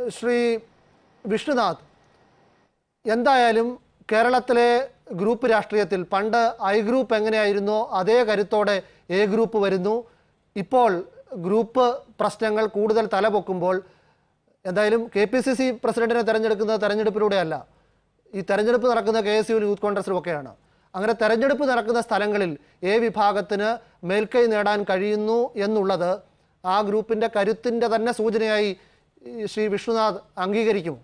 ശ്രീ വിഷ്ണുനാഥ് എന്തായാലും കേരളത്തിലെ ഗ്രൂപ്പ് രാഷ്ട്രീയത്തിൽ പണ്ട് ഐ ഗ്രൂപ്പ് എങ്ങനെയായിരുന്നോ അതേ കരുത്തോടെ എ ഗ്രൂപ്പ് വരുന്നു ഇപ്പോൾ ഗ്രൂപ്പ് പ്രശ്നങ്ങൾ കൂടുതൽ തലപൊക്കുമ്പോൾ എന്തായാലും കെ പി സി സി പ്രസിഡന്റിനെ തെരഞ്ഞെടുക്കുന്നത് തെരഞ്ഞെടുപ്പിലൂടെയല്ല ഈ തെരഞ്ഞെടുപ്പ് നടക്കുന്ന കെ എസ് യുവിലും യൂത്ത് കോൺഗ്രസിലും ഒക്കെയാണ് അങ്ങനെ തെരഞ്ഞെടുപ്പ് നടക്കുന്ന സ്ഥലങ്ങളിൽ എ വിഭാഗത്തിന് മേൽക്കൈ നേടാൻ കഴിയുന്നു എന്നുള്ളത് ആ ഗ്രൂപ്പിൻ്റെ കരുത്തിൻ്റെ തന്നെ സൂചനയായി ഈ ശ്രീ വിഷ്ണുനാഥ് അംഗീകരിക്കുമോ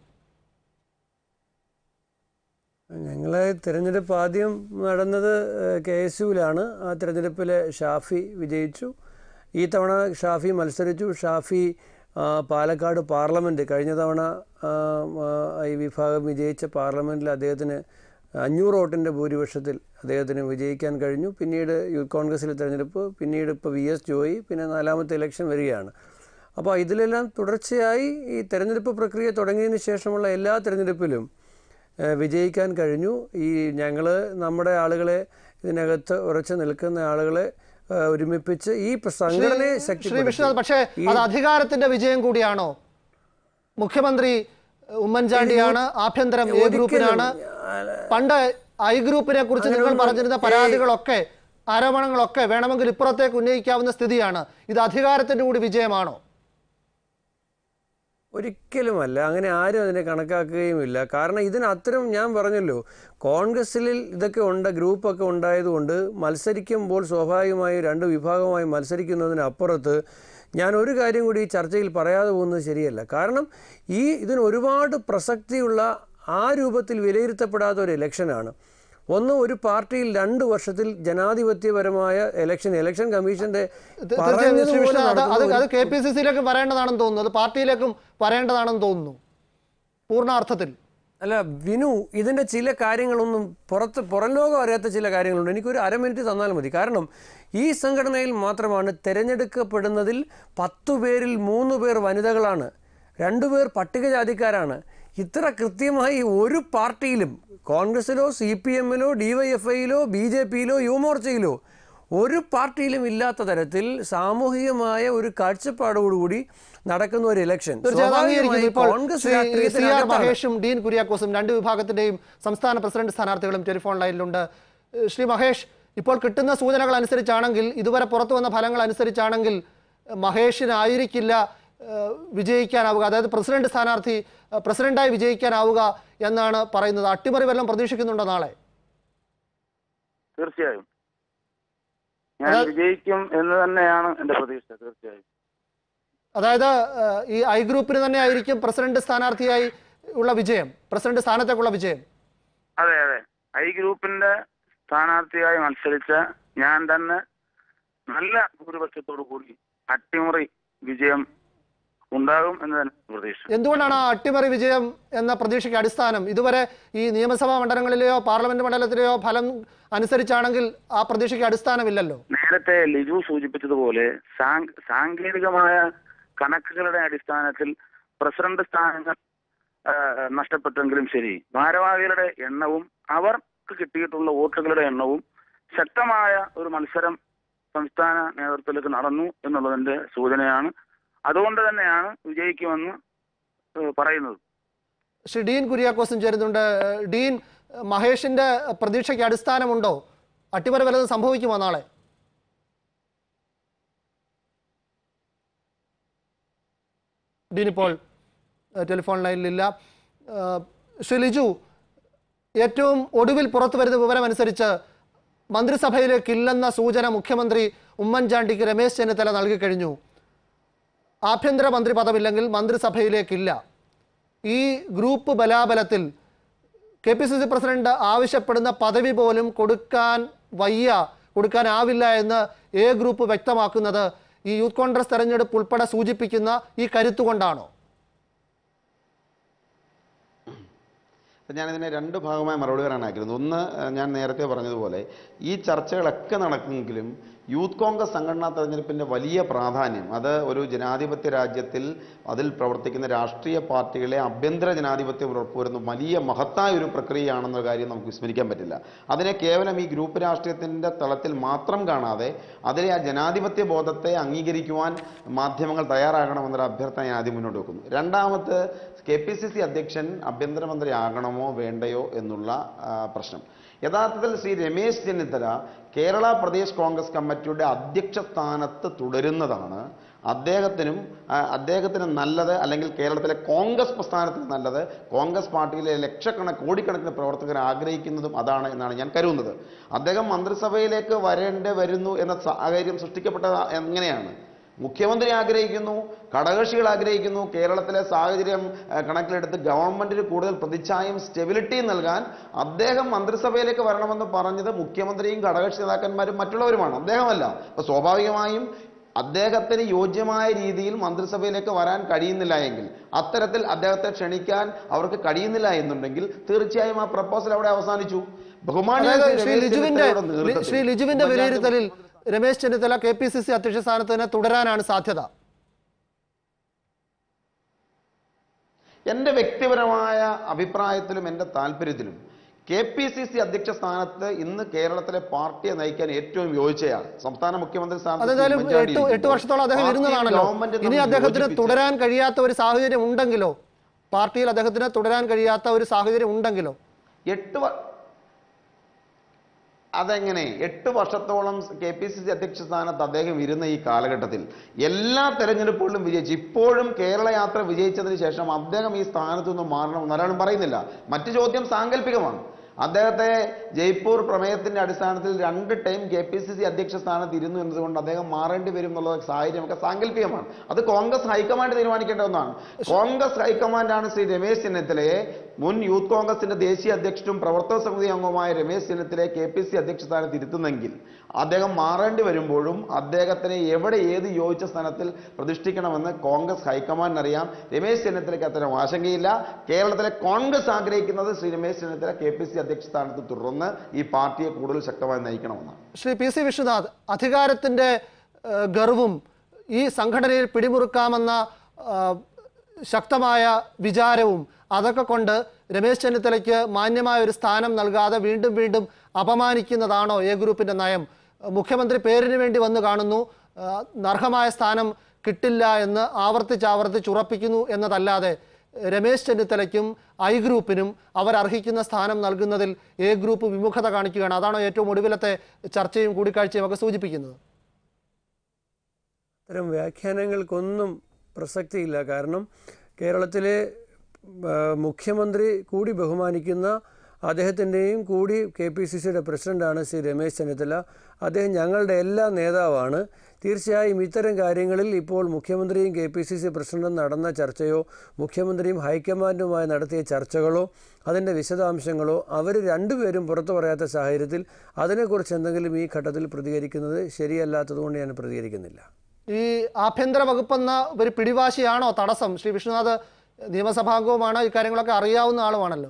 ഞങ്ങളെ തിരഞ്ഞെടുപ്പ് ആദ്യം നടന്നത് കെ എസ് യുവിലാണ് ആ തിരഞ്ഞെടുപ്പിൽ ഷാഫി വിജയിച്ചു ഈ തവണ ഷാഫി മത്സരിച്ചു ഷാഫി ആ, പാലക്കാട് പാർലമെൻറ്റ് കഴിഞ്ഞ തവണ ആ, ആ, ഈ വിഭാഗം വിജയിച്ച പാർലമെൻറ്റിൽ അദ്ദേഹത്തിന് അഞ്ഞൂറ് വോട്ടിൻ്റെ ഭൂരിപക്ഷത്തിൽ അദ്ദേഹത്തിന് വിജയിക്കാൻ കഴിഞ്ഞു പിന്നീട് യൂത്ത് കോൺഗ്രസിലെ തിരഞ്ഞെടുപ്പ് പിന്നീട് ഇപ്പോൾ വി എസ് ജോയി പിന്നെ നാലാമത്തെ ഇലക്ഷൻ വരികയാണ് അപ്പോൾ ഇതിലെല്ലാം തുടർച്ചയായി ഈ തെരഞ്ഞെടുപ്പ് പ്രക്രിയ തുടങ്ങിയതിന് ശേഷമുള്ള എല്ലാ തെരഞ്ഞെടുപ്പിലും ഏഹ് വിജയിക്കാൻ കഴിഞ്ഞു ഈ ഞങ്ങൾ നമ്മുടെ ആളുകളെ ഇതിനകത്ത് ഉറച്ചു നിൽക്കുന്ന ആളുകളെ ഏഹ് ഒരുമിപ്പിച്ച് ഈ പ്ര- സംഘടനയെ ശ്രീ ശക്തിപ്പെടുത്തി വിഷ്ണുനാഥ് പക്ഷേ അത് അധികാരത്തിന്റെ വിജയം കൂടിയാണോ മുഖ്യമന്ത്രി ഏഹ്, ഉമ്മൻചാണ്ടിയാണ് ആഭ്യന്തരം എ ഗ്രൂപ്പിനാണ് പണ്ട് ഐ ഗ്രൂപ്പിനെ കുറിച്ച് നിങ്ങൾ പറഞ്ഞിരുന്ന പരാതികളൊക്കെ ആരോപണങ്ങളൊക്കെ വേണമെങ്കിൽ ഇപ്പുറത്തേക്ക് ഉന്നയിക്കാവുന്ന സ്ഥിതിയാണ് ഇത് അധികാരത്തിന്റെ കൂടി വിജയമാണോ ഒരിക്കലുമല്ല അങ്ങനെ ആരും അതിനെ കണക്കാക്കുകയുമില്ല കാരണം ഇതിന് അത്തരം ഞാൻ പറഞ്ഞല്ലോ കോൺഗ്രസ്സിൽ ഇതൊക്കെ ഉണ്ട് ഗ്രൂപ്പൊക്കെ ഉണ്ടായതുകൊണ്ട് മത്സരിക്കുമ്പോൾ സ്വാഭാവികമായി രണ്ട് വിഭാഗമായി മത്സരിക്കുന്നതിനപ്പുറത്ത് ഞാൻ ഒരു കാര്യം കൂടി ഈ ചർച്ചയിൽ പറയാതെ പോകുന്നത് ശരിയല്ല കാരണം ഈ ഇതിന് ഒരുപാട് പ്രസക്തിയുള്ള ആ രൂപത്തിൽ വിലയിരുത്തപ്പെടാത്ത ഒരു ഇലക്ഷനാണ് ഒന്ന് ഒരു പാർട്ടിയിൽ രണ്ട് വർഷത്തിൽ ജനാധിപത്യപരമായ ഇലക്ഷൻ ഇലക്ഷൻ കമ്മീഷന്റെ തീർച്ചയായും ശ്രീ പറഞ്ഞതുപോലെ വിഷ്ണുനാഥ് അത് നടത്തുന്ന അത് ഒരു- കെ പി സി സിയിലേക്ക് വരേണ്ടതാണെന്ന് തോന്നുന്നു അത് പാർട്ടിയിലേക്കും വരേണ്ടതാണെന്ന് തോന്നുന്നു പൂർണ്ണാർത്ഥത്തിൽ അല്ല വിനു ഇതിൻ്റെ ചില കാര്യങ്ങളൊന്നും പുറത്ത് പുറം ലോകം അറിയാത്ത ചില കാര്യങ്ങളുണ്ട് എനിക്കൊരു അര മിനിറ്റ് തന്നാൽ മതി കാരണം ഈ സംഘടനയിൽ മാത്രമാണ് തിരഞ്ഞെടുക്കപ്പെടുന്നതിൽ പത്തു പേരിൽ മൂന്ന് പേർ വനിതകളാണ് രണ്ടുപേർ പട്ടികജാതിക്കാരാണ് ഇത്ര കൃത്യമായി ഒരു പാർട്ടിയിലും കോൺഗ്രസിലോ സി പി എമ്മിലോ ഡി വൈ എഫ് ഐയിലോ ബി ജെ പിയിലോ യുവമോർച്ചയിലോ ഒരു പാർട്ടിയിലും ഇല്ലാത്ത തരത്തിൽ സാമൂഹികമായ ഒരു കാഴ്ചപ്പാടോടുകൂടി നടക്കുന്ന ഒരു ഇലക്ഷൻ തീർച്ചയായും അംഗീകരിക്കുന്നു ഇപ്പോൾ കോൺഗ്രസ് ശ്രീ സി ആർ രാഷ്ട്രീയത്തിനകത്താണ്. മഹേഷും ഡീൻ കുര്യാക്കോസും രണ്ട് വിഭാഗത്തിന്റെയും സംസ്ഥാന പ്രസിഡന്റ് സ്ഥാനാർത്ഥികളും ടെലിഫോൺ ലൈനിലുണ്ട് ഏഹ് ശ്രീ മഹേഷ് ഇപ്പോൾ കിട്ടുന്ന സൂചനകൾ അനുസരിച്ചാണെങ്കിൽ ഇതുവരെ പുറത്തു വന്ന ഫലങ്ങൾ അനുസരിച്ചാണെങ്കിൽ ഏഹ് മഹേഷിനായിരിക്കില്ല ഏഹ് വിജയിക്കാനാവുക അതായത് പ്രസിഡന്റ് സ്ഥാനാർത്ഥി ഏഹ് പ്രസിഡന്റായി വിജയിക്കാനാവുക എന്നാണ് പറയുന്നത് അട്ടിമറി വല്ലതും പ്രതീക്ഷിക്കുന്നുണ്ടോ നാളെ തീർച്ചയായും ഞാൻ അതായത്- വിജയിക്കും എന്ന് തന്നെയാണ് എന്റെ പ്രതീക്ഷ തീർച്ചയായും അതായത് ഏഹ് ഈ ഐ ഗ്രൂപ്പിന് തന്നെ ആയിരിക്കും പ്രസിഡന്റ് സ്ഥാനാർത്ഥിയായി ഉള്ള വിജയം പ്രസിഡന്റ് സ്ഥാനത്തേക്കുള്ള വിജയം അതെ അതെ ഐ ഗ്രൂപ്പിന്റെ സ്ഥാനാർത്ഥിയായി മത്സരിച്ച ഞാൻ തന്നെ നല്ല ഭൂരിപക്ഷത്തോടു കൂടി അട്ടിമറി വിജയം ഉണ്ടാകും എന്ന് തന്നെ പ്രതീക്ഷ എന്തുകൊണ്ടാണ് ആ അട്ടിമറി വിജയം എന്ന പ്രതീക്ഷയ്ക്ക് അടിസ്ഥാനം ഇതുവരെ ഈ നിയമസഭാ മണ്ഡലങ്ങളിലെയോ പാർലമെന്റ് മണ്ഡലത്തിലെയോ ഫലം അനുസരിച്ചാണെങ്കിൽ ആ പ്രതീക്ഷയ്ക്ക് അടിസ്ഥാനമില്ലല്ലോ നേരത്തെ ലിജു സൂചിപ്പിച്ചതുപോലെ സാങ്ക്- സാങ്കേതികമായ കണക്കുകളുടെ അടിസ്ഥാനത്തിൽ പ്രസിഡന്റ് സ്ഥാനങ്ങൾ ആ, നഷ്ടപ്പെട്ടെങ്കിലും ശരി ഭാരവാഹികളുടെ എണ്ണവും അവർക്ക് കിട്ടിയിട്ടുള്ള വോട്ടുകളുടെ എണ്ണവും ശക്തമായ ഒരു മത്സരം സംസ്ഥാന നേതൃത്വത്തിലേക്ക് നടന്നു എന്നുള്ളതിന്റെ സൂചനയാണ് അതുകൊണ്ട് തന്നെയാണ് വിജയിക്കുമെന്ന് ഏഹ്, പറയുന്നത് ശ്രീ ഡീൻ കുര്യാക്കോസും ചേരുന്നുണ്ട് ഏഹ് ഡീൻ ഏഹ് മഹേഷിന്റെ പ്രതീക്ഷയ്ക്ക് അടിസ്ഥാനമുണ്ടോ അട്ടിമറി വല്ലതും സംഭവിക്കുമോ നാളെ ഡീൻ ഇപ്പോൾ ഏഹ് ടെലിഫോൺ ലൈനിലില്ല ഏഹ് ശ്രീ ലിജു ഏറ്റവും ഒടുവിൽ പുറത്തു വരുന്ന വിവരമനുസരിച്ച് മന്ത്രിസഭയിലേക്ക് ഇല്ലെന്ന സൂചന മുഖ്യമന്ത്രി ഉമ്മൻചാണ്ടിക്ക് രമേശ് ചെന്നിത്തല നൽകിക്കഴിഞ്ഞു ആഭ്യന്തരമന്ത്രി പദമില്ലെങ്കിൽ മന്ത്രിസഭയിലേക്കില്ല ഈ ഗ്രൂപ്പ് ബലാബലത്തിൽ K P C C president ആവശ്യപ്പെടുന്ന പദവി പോലും കൊടുക്കാൻ വയ്യ കൊടുക്കാനാവില്ല എന്ന് എ ഗ്രൂപ്പ് വ്യക്തമാക്കുന്നത് ഈ യൂത്ത് കോൺഗ്രസ് തെരഞ്ഞെടുപ്പ് ഉൾപ്പെടെ സൂചിപ്പിക്കുന്ന ഈ കരുത്തുകൊണ്ടാണോ അപ്പം ഞാനിതിനെ രണ്ട് ഭാഗമായി മറുപടി പറയാൻ ആഗ്രഹിക്കുന്നത് ഒന്ന് ഏഹ്, ഞാൻ നേരത്തെ പറഞ്ഞതുപോലെ ഈ ചർച്ചകളൊക്കെ നടക്കുമെങ്കിലും യൂത്ത് കോൺഗ്രസ് സംഘടനാ തെരഞ്ഞെടുപ്പിൻ്റെ വലിയ പ്രാധാന്യം അത് ഒരു ജനാധിപത്യ രാജ്യത്തിൽ അതിൽ പ്രവർത്തിക്കുന്ന രാഷ്ട്രീയ പാർട്ടികളെ ആഭ്യന്തര ജനാധിപത്യം ഉറപ്പുവരുന്ന വലിയ മഹത്തായ ഒരു പ്രക്രിയയാണെന്ന കാര്യം നമുക്ക് വിസ്മരിക്കാൻ പറ്റില്ല അതിനെ കേവലം ഈ ഗ്രൂപ്പ് രാഷ്ട്രീയത്തിൻ്റെ തലത്തിൽ മാത്രം കാണാതെ അതിലെ ആ ജനാധിപത്യ ബോധത്തെ അംഗീകരിക്കുവാൻ മാധ്യമങ്ങൾ തയ്യാറാകണമെന്നൊരു അഭ്യർത്ഥന ഞാൻ ആദ്യം മുന്നോട്ട് വെക്കുന്നു രണ്ടാമത് കെ പി സി സി അധ്യക്ഷൻ ആഭ്യന്തരമന്ത്രി ആകണമോ വേണ്ടയോ എന്നുള്ള ആ, പ്രശ്നം യഥാർത്ഥത്തിൽ ശ്രീ രമേശ് ചെന്നിത്തല കേരള പ്രദേശ് കോൺഗ്രസ് കമ്മിറ്റിയുടെ അധ്യക്ഷ സ്ഥാനത്ത് തുടരുന്നതാണ് അദ്ദേഹത്തിനും ആ, അദ്ദേഹത്തിന് നല്ലത് അല്ലെങ്കിൽ കേരളത്തിലെ കോൺഗ്രസ് പ്രസ്ഥാനത്തിന് നല്ലത് കോൺഗ്രസ് പാർട്ടിയിലെ ലക്ഷക്കണക്ക് കോടിക്കണക്കിന് പ്രവർത്തകർ ആഗ്രഹിക്കുന്നതും അതാണ് എന്നാണ് ഞാൻ കരുതുന്നത് അദ്ദേഹം മന്ത്രിസഭയിലേക്ക് വരേണ്ടി വരുന്നു എന്ന സാഹചര്യം സൃഷ്ടിക്കപ്പെട്ടത് എങ്ങനെയാണ് മുഖ്യമന്ത്രി ആഗ്രഹിക്കുന്നു ഘടകകക്ഷികൾ ആഗ്രഹിക്കുന്നു കേരളത്തിലെ സാഹചര്യം ആ, കണക്കിലെടുത്ത് ഗവൺമെന്റിന് കൂടുതൽ പ്രതിച്ഛായം സ്റ്റെബിലിറ്റിയും നൽകാൻ അദ്ദേഹം മന്ത്രിസഭയിലേക്ക് വരണമെന്ന് പറഞ്ഞത് മുഖ്യമന്ത്രിയും ഘടകകക്ഷി നേതാക്കന്മാരും മറ്റുള്ളവരുമാണ് അദ്ദേഹമല്ല അപ്പൊ സ്വാഭാവികമായും അദ്ദേഹത്തിന് യോജ്യമായ രീതിയിൽ മന്ത്രിസഭയിലേക്ക് വരാൻ കഴിയുന്നില്ല എങ്കിൽ അത്തരത്തിൽ അദ്ദേഹത്തെ ക്ഷണിക്കാൻ അവർക്ക് കഴിയുന്നില്ല എന്നുണ്ടെങ്കിൽ തീർച്ചയായും ആ പ്രപ്പോസൽ അവിടെ അവസാനിച്ചു ബഹുമാനിയായ അതായത് ശ്രീ രമേശ് ലിജുവിന്റെ ചെന്നിത്തലയുടെ നേതൃത്വത്തിൽ ശ്രീ ലിജുവിന്റെ ഉമ്മൻചാണ്ടി വിലയിരുത്തലിൽ Ramesh Chennithala K P C C അധ്യക്ഷ സ്ഥാനത്ത് തന്നെ തുടരാനാണ് സാധ്യത എൻ്റെ വ്യക്തിപരമായ അഭിപ്രായത്തിലും എൻ്റെ താല്പര്യത്തിലും കെ പി സി സി അധ്യക്ഷ സ്ഥാനത്ത് ഇന്ന് കേരളത്തിലെ പാർട്ടിയെ നയിക്കാൻ ഏറ്റവും യോജിച്ചയാൾ സംസ്ഥാന മുഖ്യമന്ത്രി സ്ഥാനത്ത് അതെന്തായാലും ഉമ്മൻചാണ്ടി എട്ട് എട്ട് ഇരിക്കുമ്പോൾ വർഷത്തോളം അദ്ദേഹം പാർട്ടിയും ഇരുന്നതാണല്ലോ ഗവൺമെന്റും ഇനി തമ്മിൽ അദ്ദേഹത്തിന് യോജിപ്പിച്ച് തുടരാൻ കഴിയാത്ത ഒരു സാഹചര്യം ഉണ്ടെങ്കിലോ പാർട്ടിയിൽ അദ്ദേഹത്തിന് തുടരാൻ കഴിയാത്ത ഒരു സാഹചര്യം ഉണ്ടെങ്കിലോ എട്ട് വ- അതെങ്ങനെ എട്ട് വർഷത്തോളം കെ പി സി സി അധ്യക്ഷ സ്ഥാനത്ത് അദ്ദേഹം ഇരുന്ന ഈ കാലഘട്ടത്തിൽ എല്ലാ തെരഞ്ഞെടുപ്പുകളിലും വിജയിച്ചു ഇപ്പോഴും കേരള യാത്ര വിജയിച്ചതിന് ശേഷം അദ്ദേഹം ഈ സ്ഥാനത്തു നിന്ന് മാറണമെന്ന് ഒരാളും പറയുന്നില്ല മറ്റു ചോദ്യം സാങ്കല്പികമാണ് അദ്ദേഹത്തെ ജയ്പൂർ പ്രമേയത്തിന്റെ അടിസ്ഥാനത്തിൽ രണ്ട് time K P C C അധ്യക്ഷ സ്ഥാനത്ത് ഇരുന്നു എന്നതുകൊണ്ട് അദ്ദേഹം മാറേണ്ടി വരും എന്നുള്ള സാഹചര്യമൊക്കെ സാങ്കല്പികമാണ് അത് കോൺഗ്രസ് ഹൈക്കമാൻഡ് തീരുമാനിക്കേണ്ട ഒന്നാണ് കോൺഗ്രസ് ഹൈക്കമാൻഡാണ് ശ്രീ രമേശ് ചെന്നിത്തലയെ മുൻ യൂത്ത് കോൺഗ്രസിന്റെ ദേശീയ അധ്യക്ഷനും പ്രവർത്തക സമിതി അംഗവുമായ രമേശ് ചെന്നിത്തലയെ കെ പി സി അധ്യക്ഷ സ്ഥാനത്ത് ഇരുത്തുന്നെങ്കിൽ അദ്ദേഹം മാറേണ്ടി വരുമ്പോഴും അദ്ദേഹത്തിനെ എവിടെ ഏത് യോജിച്ച സ്ഥാനത്തിൽ പ്രതിഷ്ഠിക്കണമെന്ന് കോൺഗ്രസ് ഹൈക്കമാൻഡിന് അറിയാം രമേശ് ചെന്നിത്തലയ്ക്ക് അത്തരം ആശങ്കയില്ല കേരളത്തിലെ കോൺഗ്രസ് ആഗ്രഹിക്കുന്നത് Shri Ramesh Chennithala K P C അധ്യക്ഷ സ്ഥാനത്ത് തുടർന്ന് ഈ പാർട്ടിയെ കൂടുതൽ ശക്തമായി നയിക്കണമെന്നാണ് ശ്രീ പി സി വിശ്വനാഥ് അധികാരത്തിൻ്റെ ഏഹ്, ഗർവും ഈ സംഘടനയിൽ പിടിമുറുക്കാമെന്ന ആ, ശക്തമായ വിചാരവും അതൊക്കെ കൊണ്ട് രമേശ് ചെന്നിത്തലയ്ക്ക് മാന്യമായ ഒരു സ്ഥാനം നൽകാതെ വീണ്ടും വീണ്ടും അപമാനിക്കുന്നതാണോ എ ഗ്രൂപ്പിൻ്റെ നയം മുഖ്യമന്ത്രി പേരിന് വേണ്ടി വന്ന് കാണുന്നു ആ, അർഹമായ സ്ഥാനം കിട്ടില്ല എന്ന് ആവർത്തിച്ച് ആവർത്തിച്ച് ഉറപ്പിക്കുന്നു എന്നതല്ലാതെ രമേശ് ചെന്നിത്തലയ്ക്കും ഐ ഗ്രൂപ്പിനും അവർ അർഹിക്കുന്ന സ്ഥാനം നൽകുന്നതിൽ എ ഗ്രൂപ്പ് വിമുഖത കാണിക്കുകയാണ് അതാണോ ഏറ്റവും ഒടുവിലത്തെ ചർച്ചയും കൂടിക്കാഴ്ചയും ഒക്കെ സൂചിപ്പിക്കുന്നത് അത്തരം വ്യാഖ്യാനങ്ങൾക്കൊന്നും പ്രസക്തിയില്ല കാരണം കേരളത്തിലെ ആ, മുഖ്യമന്ത്രി കൂടി ബഹുമാനിക്കുന്ന അദ്ദേഹത്തിൻ്റെയും കൂടി കെ പി സി സിയുടെ പ്രസിഡൻ്റാണ് ശ്രീ രമേശ് ചെന്നിത്തല അദ്ദേഹം ഞങ്ങളുടെ എല്ലാ നേതാവാണ് തീർച്ചയായും ഇത്തരം കാര്യങ്ങളിൽ ഇപ്പോൾ മുഖ്യമന്ത്രിയും കെ പി സി സി പ്രസിഡന്റും നടന്ന ചർച്ചയോ മുഖ്യമന്ത്രിയും ഹൈക്കമാൻഡുമായി നടത്തിയ ചർച്ചകളോ അതിൻ്റെ വിശദാംശങ്ങളോ അവർ രണ്ടുപേരും പുറത്തു പറയാത്ത സാഹചര്യത്തിൽ അതിനെക്കുറിച്ച് എന്തെങ്കിലും ഈ ഘട്ടത്തിൽ പ്രതികരിക്കുന്നത് ശരിയല്ലാത്തതുകൊണ്ട് ഞാൻ പ്രതികരിക്കുന്നില്ല ഈ ആഭ്യന്തര വകുപ്പെന്ന ഒരു പിടിവാശിയാണോ തടസ്സം ശ്രീ വിഷ്ണുനാഥ് നിയമസഭാംഗവുമാണ് ഇക്കാര്യങ്ങളൊക്കെ അറിയാവുന്ന ആളുമാണല്ലോ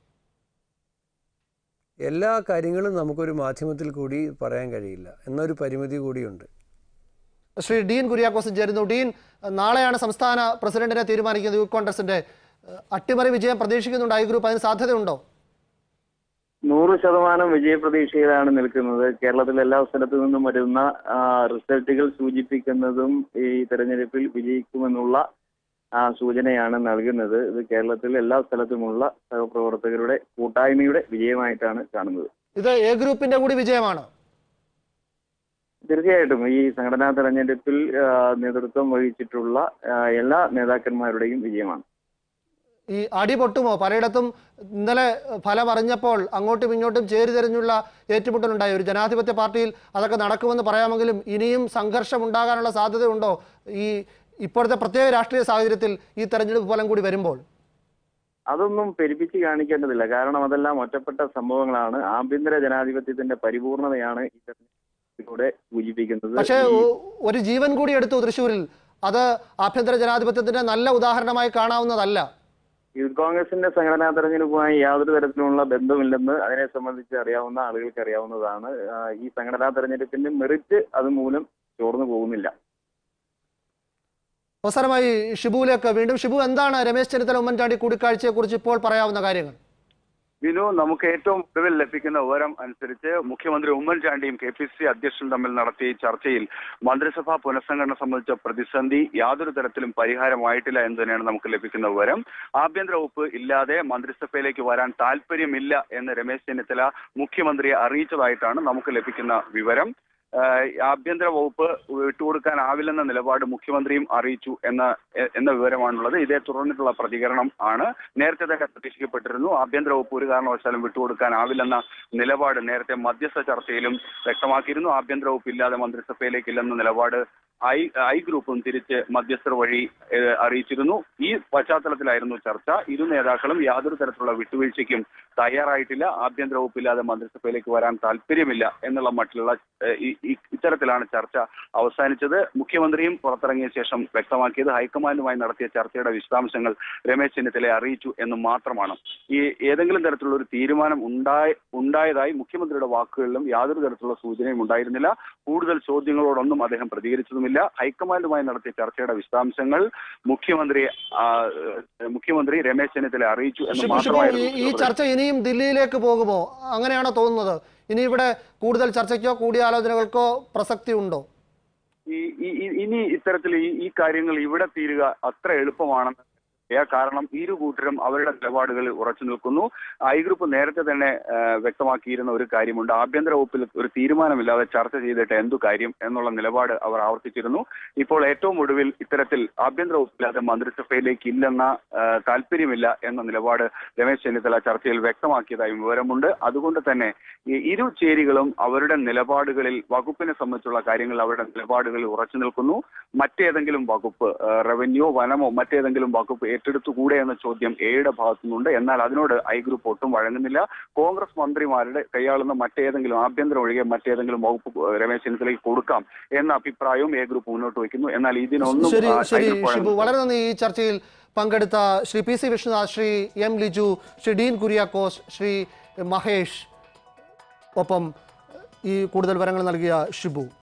എല്ലാ കാര്യങ്ങളും നമുക്കൊരു മാധ്യമത്തിൽ കൂടി പറയാൻ കഴിയില്ല എന്നൊരു പരിമിതി കൂടിയുണ്ട് ശ്രീ ഡീൻ കുര്യാക്കോസ് ചേരുന്നു ഡീൻ നാളെയാണ് സംസ്ഥാന പ്രസിഡന്റിനെ തീരുമാനിക്കുന്നത് യൂത്ത് കോൺഗ്രസിന്റെ ഏഹ്, അട്ടിമറി വിജയം പ്രതീക്ഷിക്കുന്നുണ്ട് ഐ ഗ്രൂപ്പ് അതിന് സാധ്യതയുണ്ടോ നൂറ് ശതമാനം വിജയപ്രതീക്ഷയിലാണ് നിൽക്കുന്നത് കേരളത്തിലെ എല്ലാ സ്ഥലത്തു നിന്നും വരുന്ന ആ, റിസൾട്ടുകൾ സൂചിപ്പിക്കുന്നതും ഈ തെരഞ്ഞെടുപ്പിൽ വിജയിക്കുമെന്നുള്ള ആ, സൂചനയാണ് നൽകുന്നത് ഇത് കേരളത്തിൽ എല്ലാ സ്ഥലത്തുമുള്ള സഹപ്രവർത്തകരുടെ കൂട്ടായ്മയുടെ വിജയമായിട്ടാണ് കാണുന്നത് ഇത് എ ഗ്രൂപ്പിന്റെ കൂടി വിജയമാണ് തീർച്ചയായിട്ടും ഈ സംഘടനാ തെരഞ്ഞെടുപ്പിൽ ആ, നേതൃത്വം വഹിച്ചിട്ടുള്ള ആ, എല്ലാ നേതാക്കന്മാരുടെയും വിജയമാണ് ഈ അടി പൊട്ടുമോ പലയിടത്തും ഇന്നലെ ഫലം അറിഞ്ഞപ്പോൾ അങ്ങോട്ടും ഇങ്ങോട്ടും ചേരിതിരിഞ്ഞുള്ള ഏറ്റുമുട്ടലുണ്ടായി ഒരു ജനാധിപത്യ പാർട്ടിയിൽ അതൊക്കെ നടക്കുമെന്ന് പറയാമെങ്കിലും ഇനിയും സംഘർഷം ഉണ്ടാകാനുള്ള സാധ്യതയുണ്ടോ ഈ ഇപ്പോഴത്തെ പ്രത്യേക രാഷ്ട്രീയ സാഹചര്യത്തിൽ ഈ തെരഞ്ഞെടുപ്പ് ഫലം കൂടി വരുമ്പോൾ അതൊന്നും പെരുപ്പിച്ച് കാണിക്കേണ്ടതില്ല കാരണം അതെല്ലാം ഒറ്റപ്പെട്ട സംഭവങ്ങളാണ് ആഭ്യന്തര ജനാധിപത്യത്തിന്റെ പരിപൂർണതയാണ് ഈ തെരഞ്ഞെടുപ്പിലൂടെ സൂചിപ്പിക്കുന്നത് പക്ഷേ ഈ ഒ- ഒരു ജീവൻ കൂടി എടുത്തു തൃശ്ശൂരിൽ അത് ആഭ്യന്തര ജനാധിപത്യത്തിന്റെ നല്ല ഉദാഹരണമായി കാണാവുന്നതല്ല യൂത്ത് കോൺഗ്രസിന്റെ സംഘടനാ തെരഞ്ഞെടുപ്പുമായി യാതൊരു തരത്തിലുള്ള ബന്ധമില്ലെന്ന് അതിനെ സംബന്ധിച്ച് അറിയാവുന്ന ആളുകൾക്ക് അറിയാവുന്നതാണ് ആ, ഈ സംഘടനാ തെരഞ്ഞെടുപ്പിന്റെ മെറിറ്റ് അതുമൂലം ചോർന്നു പോകുന്നില്ല അവസാനമായി ഷിബുവിലേക്ക് വീണ്ടും ഷിബു എന്താണ് രമേശ് ചെന്നിത്തല ഉമ്മൻചാണ്ടി കൂടിക്കാഴ്ചയെക്കുറിച്ച് ഇപ്പോൾ പറയാവുന്ന കാര്യങ്ങൾ വിനു നമുക്ക് ഏറ്റവും ഒടുവിൽ ലഭിക്കുന്ന വിവരം അനുസരിച്ച് മുഖ്യമന്ത്രി ഉമ്മൻചാണ്ടിയും കെ പി സി അധ്യക്ഷനും തമ്മിൽ നടത്തിയ ഈ ചർച്ചയിൽ മന്ത്രിസഭാ പുനഃസംഘടന സംബന്ധിച്ച പ്രതിസന്ധി യാതൊരു തരത്തിലും പരിഹാരമായിട്ടില്ല എന്ന് തന്നെയാണ് നമുക്ക് ലഭിക്കുന്ന വിവരം ആഭ്യന്തര വകുപ്പ് ഇല്ലാതെ മന്ത്രിസഭയിലേക്ക് വരാൻ താല്പര്യമില്ല എന്ന് രമേശ് ചെന്നിത്തല മുഖ്യമന്ത്രിയെ അറിയിച്ചതായിട്ടാണ് നമുക്ക് ലഭിക്കുന്ന വിവരം ആഹ് ആഭ്യന്തര വകുപ്പ് വിട്ടുകൊടുക്കാനാവില്ലെന്ന നിലപാട് മുഖ്യമന്ത്രിയും അറിയിച്ചു എന്ന എ- എന്ന വിവരമാണുള്ളത് ഇതേ തുടർന്നിട്ടുള്ള പ്രതികരണം ആണ് നേരത്തെ തന്നെ പ്രതീക്ഷിക്കപ്പെട്ടിരുന്നു ആഭ്യന്തര വകുപ്പ് ഒരു കാരണവശാലും വിട്ടുകൊടുക്കാനാവില്ലെന്ന നിലപാട് നേരത്തെ മധ്യസ്ഥ ചർച്ചയിലും വ്യക്തമാക്കിയിരുന്നു ആഭ്യന്തര വകുപ്പ് ഇല്ലാതെ മന്ത്രിസഭയിലേക്ക് ഇല്ലെന്ന നിലപാട് ഐ ഐ ഗ്രൂപ്പും തിരിച്ച് മധ്യസ്ഥർ വഴി ഏഹ്, അറിയിച്ചിരുന്നു ഈ പശ്ചാത്തലത്തിലായിരുന്നു ചർച്ച ഇരു നേതാക്കളും യാതൊരു തരത്തിലുള്ള വിട്ടുവീഴ്ചയ്ക്കും തയ്യാറായിട്ടില്ല ആഭ്യന്തര വകുപ്പില്ലാതെ മന്ത്രിസഭയിലേക്ക് വരാൻ താല്പര്യമില്ല എന്നുള്ള മട്ടിലുള്ള ഏഹ്, ഈ- ഈ- ഇത്തരത്തിലാണ് ചർച്ച അവസാനിച്ചത് മുഖ്യമന്ത്രിയും പുറത്തിറങ്ങിയ ശേഷം വ്യക്തമാക്കിയത് ഹൈക്കമാൻഡുമായി നടത്തിയ ചർച്ചയുടെ വിശദാംശങ്ങൾ രമേശ് ചെന്നിത്തലയെ അറിയിച്ചു എന്ന് മാത്രമാണ് ഈ ഏതെങ്കിലും തരത്തിലുള്ള ഒരു തീരുമാനം ഉണ്ടായി ഉണ്ടായതായി മുഖ്യമന്ത്രിയുടെ വാക്കുകളിലും യാതൊരു തരത്തിലുള്ള സൂചനയും ഉണ്ടായിരുന്നില്ല കൂടുതൽ ചോദ്യങ്ങളോടൊന്നും അദ്ദേഹം പ്രതികരിച്ചതുമില്ല ഹൈക്കമാൻഡുമായി നടത്തിയ ചർച്ചയുടെ വിശദാംശങ്ങൾ മുഖ്യമന്ത്രി ആ, ഏഹ്, മുഖ്യമന്ത്രി രമേശ് ചെന്നിത്തല അറിയിച്ചു എന്ന് ഷിബു ഷിബു ഈ മാത്രമായിരുന്നു ഈ മുഖ്യമന്ത്രി ചർച്ച ഇനിയും ദില്ലിയിലേക്ക് പോകുമോ അങ്ങനെയാണോ തോന്നുന്നത് ഇനി ഇവിടെ കൂടുതൽ ചർച്ചയ്ക്കോ കൂടിയാലോചനകൾക്കോ പ്രസക്തി ഉണ്ടോ ഈ ഈ- ഈ- ഇനി ഇത്തരത്തിൽ ഈ ഈ കാര്യങ്ങൾ ഇവിടെ തീരുക അത്ര എളുപ്പമാണെന്ന് ഏ, കാരണം ഇരു കൂട്ടരും അവരുടെ നിലപാടുകളിൽ ഉറച്ചു നിൽക്കുന്നു ഐ ഗ്രൂപ്പ് നേരത്തെ തന്നെ ആ, വ്യക്തമാക്കിയിരുന്ന ഒരു കാര്യമുണ്ട് ആഭ്യന്തര വകുപ്പിൽ ഒരു തീരുമാനമില്ലാതെ ചർച്ച ചെയ്തിട്ട് എന്തു കാര്യം എന്നുള്ള നിലപാട് അവർ ആവർത്തിച്ചിരുന്നു ഇപ്പോൾ ഏറ്റവും ഒടുവിൽ ഇത്തരത്തിൽ ആഭ്യന്തര വകുപ്പില്ലാതെ മന്ത്രിസഭയിലേക്ക് ഇല്ലെന്ന ആ, താല്പര്യമില്ല എന്ന നിലപാട് രമേശ് ചെന്നിത്തല ചർച്ചയിൽ വ്യക്തമാക്കിയതായും വിവരമുണ്ട് അതുകൊണ്ട് തന്നെ ഈ ഇരു ചേരികളും അവരുടെ നിലപാടുകളിൽ വകുപ്പിനെ സംബന്ധിച്ചുള്ള കാര്യങ്ങൾ അവരുടെ നിലപാടുകളിൽ ഉറച്ചു നിൽക്കുന്നു മറ്റേതെങ്കിലും വകുപ്പ് ആ, റവന്യൂ വനമോ മറ്റേതെങ്കിലും വകുപ്പ് ഏറ്റെടുത്തുകൂടെ എന്ന ചോദ്യം എയുടെ ഭാഗത്തുനിന്നുണ്ട് എന്നാൽ അതിനോട് ഐ ഗ്രൂപ്പ് ഒട്ടും വഴങ്ങുന്നില്ല കോൺഗ്രസ് മന്ത്രിമാരുടെ കൈയാളുന്ന മറ്റേതെങ്കിലും ആഭ്യന്തരം ഒഴികെ മറ്റേതെങ്കിലും വകുപ്പ് ആ, രമേശ് ചെന്നിത്തലയ്ക്ക് കൊടുക്കാം എന്ന അഭിപ്രായവും എ ഗ്രൂപ്പ് മുന്നോട്ട് വയ്ക്കുന്നു എന്നാൽ ഇതിനൊന്നും ശരി ആ, ഐ ശരി ഗ്രൂപ്പ് ഷിബു വഴങ്ങുന്നില്ല. വളരെ നന്ദി ഈ ചർച്ചയിൽ പങ്കെടുത്ത Shri P C Vishnunath Shri M Liju Shri Dean Kuriakose Shri Mahesh ഒപ്പം ഈ കൂടുതൽ വിവരങ്ങൾ നൽകിയ ഷിബു